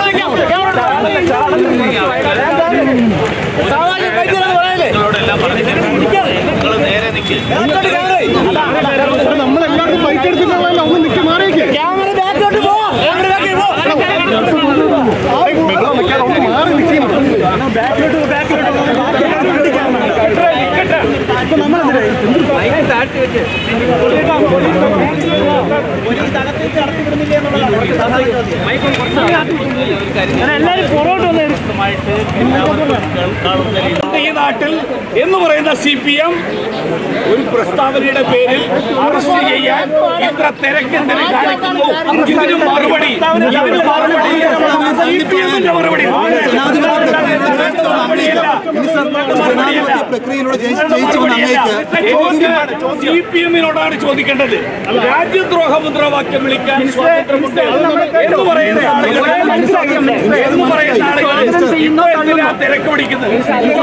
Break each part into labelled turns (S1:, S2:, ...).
S1: നമ്മളെല്ലാവരും ബൈക്ക് എടുത്തിട്ടുള്ള ഒന്ന് നിൽക്കി മാറിയേക്ക് മാറി നിൽക്കുന്നു
S2: ഈ നാട്ടിൽ എന്ന് പറയുന്ന സി പി എം ഒരു പ്രസ്താവനയുടെ പേരിൽ അറസ്റ്റ് ചെയ്യാൻ ഇത്ര തിരക്കെന്തിന് കാണിക്കുന്നു ഇതിന് മറുപടി ഇതിന് മറുപടി സി പി എമ്മിന്റെ മറുപടി
S3: ജനാധിപത്യ പ്രക്രിയയിലൂടെ ജയിച്ച് ജയിച്ചുകൊണ്ട് അങ്ങേക്ക്
S2: സി പി എമ്മിനോടാണ് ചോദിക്കേണ്ടത് രാജ്യദ്രോഹ മുദ്രാവാക്യം വിളിക്കാൻ സ്വാതന്ത്ര്യമുണ്ട് എന്ന് പറയുന്ന ആളുകൾ എന്ന് പറയുന്ന ആളുകൾ ഇപ്പൊ എന്തിനാ തിരക്ക് പിടിക്കുന്നത്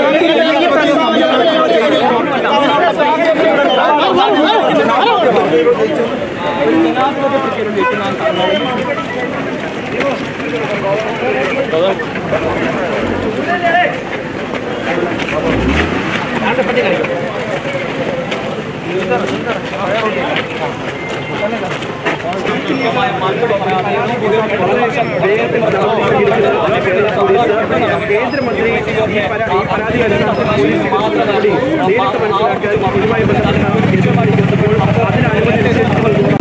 S4: കേന്ദ്രമന്ത്രി ഈ പരാ- ഈ പരാതി അനുസരിച്ച് പോലീസ് മാത്രം കൂടി നേരിട്ട് മനസ്സിലാക്കാൻ ഇതുമായി ബന്ധപ്പെട്ട് തീരുമാനിച്ചപ്പോൾ അതിന് അനുമതി നിഷേധിച്ചുകൊണ്ട്